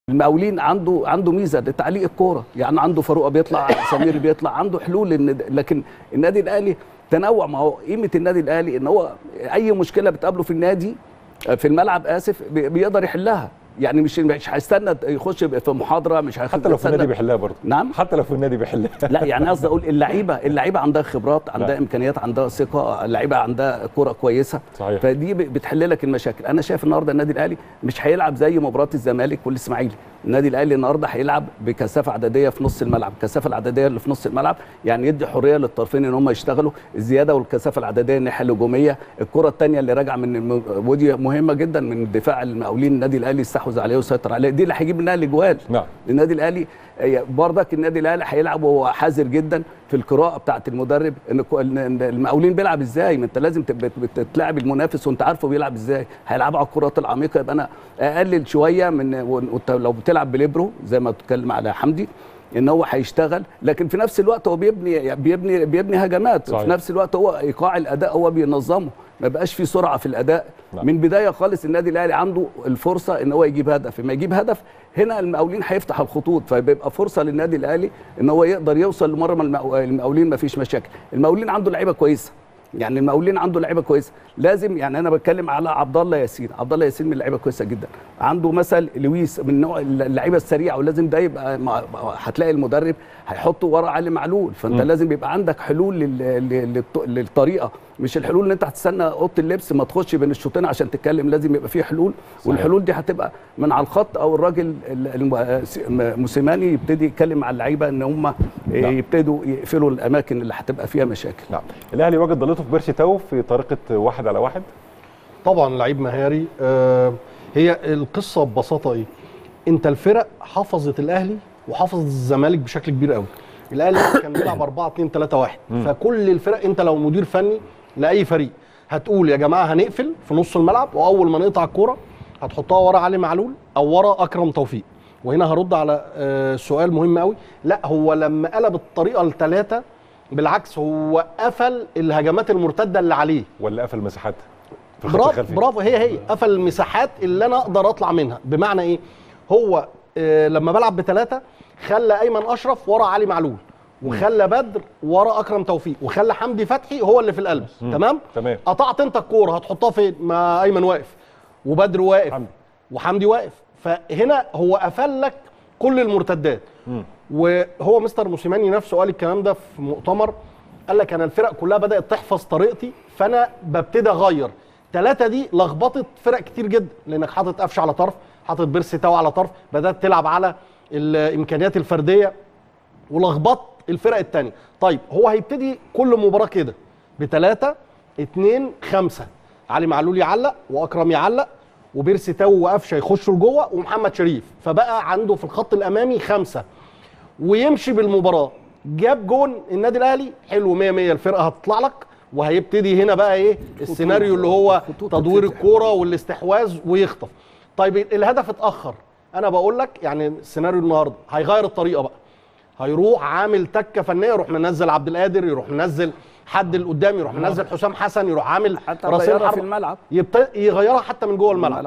المقاولين عنده عنده ميزه ده تعليق الكوره يعني عنده فاروق بيطلع سمير بيطلع عنده حلول إن لكن النادي الاهلي تنوع ما هو قيمه النادي الاهلي ان هو اي مشكله بتقابله في النادي في الملعب اسف بي- بيقدر يحلها يعني مش مش هيستنى يخش في محاضره مش هيخش حتى لو في النادي يستنى- بيحلها برضه نعم حتى لو في النادي بيحلها لا يعني قصدي اقول اللعيبه اللعيبه عندها خبرات عندها نعم. امكانيات عندها ثقه اللعيبه عندها كره كويسه صحيح. فدي ب- بتحل لك المشاكل انا شايف النهارده النادي الاهلي مش هيلعب زي مباراه الزمالك والاسماعيلي النادي الاهلي النهارده هيلعب بكثافه عدديه في نص الملعب الكثافه العدديه اللي في نص الملعب يعني يدي حريه للطرفين ان هم يشتغلوا الزياده والكثافه العدديه الناحيه الهجوميه الكره الثانيه اللي راجعه من الم... ودي مهمه جدا من الدفاع المقاولين النادي الاهلي يستحوذ عليه ويسيطر عليه دي اللي هيجيب منها الاجوال نعم النادي الاهلي برضك النادي الاهلي هيلعب وهو حذر جدا في القراءه بتاعه المدرب ان كو- إن- إن المقاولين بيلعب ازاي ما انت لازم تبقى بتلعب المنافس وانت عارفه بيلعب ازاي هيلعبوا على الكرات العميقه يبقى انا اقلل شويه من وانت لو بتلعب بليبرو زي ما بتتكلم على حمدي ان هو هيشتغل لكن في نفس الوقت هو بيبني بيبني بيبني هجمات صحيح. في نفس الوقت هو ايقاع الاداء هو بينظمه ما بقاش في سرعه في الاداء نعم. من بدايه خالص النادي الاهلي عنده الفرصه ان هو يجيب هدف لما يجيب هدف هنا المقاولين هيفتح الخطوط فبيبقى فرصه للنادي الاهلي ان هو يقدر يوصل لمرمى المقاو- المقاولين ما فيش مشاكل المقاولين عنده لعيبه كويسه يعني المقاولين عنده لعيبه كويسه لازم يعني انا بتكلم على عبد الله ياسين عبد الله ياسين من لعيبه كويسه جدا عنده مثل لويس من نوع اللعيبه السريعه ولازم ده يبقى مع- هتلاقي المدرب هيحطه ورا علي معلول فانت مم. لازم يبقى عندك حلول لل... لل... للط- للطريقه مش الحلول اللي انت هتستنى اوضه اللبس ما تخش بين الشوطين عشان تتكلم لازم يبقى فيه حلول صحيح. والحلول دي هتبقى من على الخط او الراجل ال- الم- م- موسيماني يبتدي يتكلم مع اللعيبه ان هم نعم. يبتدوا يقفلوا الاماكن اللي هتبقى فيها مشاكل نعم الاهلي واجد ضلته في بيرسي تاو في طريقه واحد على واحد طبعا لعيب مهاري آه هي القصه ببساطه ايه انت الفرق حفظت الاهلي وحفظت الزمالك بشكل كبير قوي الاهلي كان بيلعب 4 2 3 1 فكل الفرق انت لو مدير فني لاي فريق هتقول يا جماعه هنقفل في نص الملعب واول ما نقطع الكوره هتحطها ورا علي معلول او ورا اكرم توفيق وهنا هرد على آه سؤال مهم قوي لا هو لما قلب الطريقه لثلاثه بالعكس هو قفل الهجمات المرتده اللي عليه ولا قفل مساحات في الخط برافو الخلفي برافو هي هي قفل المساحات اللي انا اقدر اطلع منها بمعنى ايه هو آه لما بلعب بثلاثه خلى ايمن اشرف ورا علي معلول وخلى بدر ورا اكرم توفيق وخلى حمدي فتحي هو اللي في القلب تمام تمام. قطعت انت الكوره هتحطها فين ما ايمن واقف وبدر واقف حمدي. وحمدي واقف فهنا هو قفل لك كل المرتدات وهو مستر موسيماني نفسه قال الكلام ده في مؤتمر قال لك انا الفرق كلها بدات تحفظ طريقتي فانا ببتدي اغير ثلاثه دي لخبطت فرق كتير جدا لانك حاطط قفشه على طرف حاطط بيرسي تاو على طرف بدات تلعب على الامكانيات الفرديه ولخبطت الفرق الثانيه طيب هو هيبتدي كل مباراه كده بثلاثه اتنين خمسه علي معلول يعلق واكرم يعلق وبيرسي تاو وقفشه يخشوا لجوه ومحمد شريف فبقى عنده في الخط الامامي خمسه ويمشي بالمباراه جاب جون النادي الاهلي حلو 100 100 الفرقه هتطلع لك وهيبتدي هنا بقى ايه السيناريو اللي هو خطوط تدوير تتفتح. الكوره والاستحواذ ويخطف طيب الهدف اتاخر انا بقول لك يعني السيناريو النهارده هيغير الطريقه بقى هيروح عامل تكه فنيه يروح منزل عبد القادر يروح منزل حد اللي قدام يروح منزل حسام حسن يروح عامل حتى راسين غيرها في حرب الملعب يبت- يغيرها حتى من جوه الملعب